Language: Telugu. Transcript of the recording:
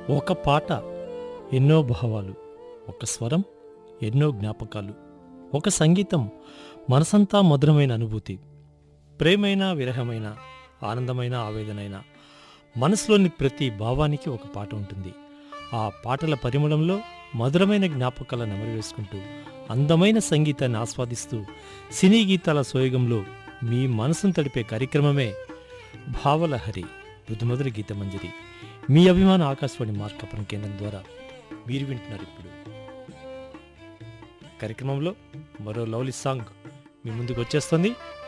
ఒక పాట ఎన్నో భావాలు ఒక స్వరం ఎన్నో జ్ఞాపకాలు ఒక సంగీతం మనసంతా మధురమైన అనుభూతి ప్రేమైన విరహమైన ఆనందమైన ఆవేదనైన మనసులోని ప్రతి భావానికి ఒక పాట ఉంటుంది ఆ పాటల పరిమళంలో మధురమైన జ్ఞాపకాలను నెమరువేసుకుంటూ అందమైన సంగీతాన్ని ఆస్వాదిస్తూ సినీ గీతాల సోయగంలో మీ మనసును తడిపే కార్యక్రమమే భావలహరి మృదుమధుర గీతమంజరి మీ అభిమాన ఆకాశవాణి మార్కపురం కేంద్రం ద్వారా మీరు వింటున్నారు ఇప్పుడు కార్యక్రమంలో మరో లవ్లీ సాంగ్ మీ ముందుకు వచ్చేస్తుంది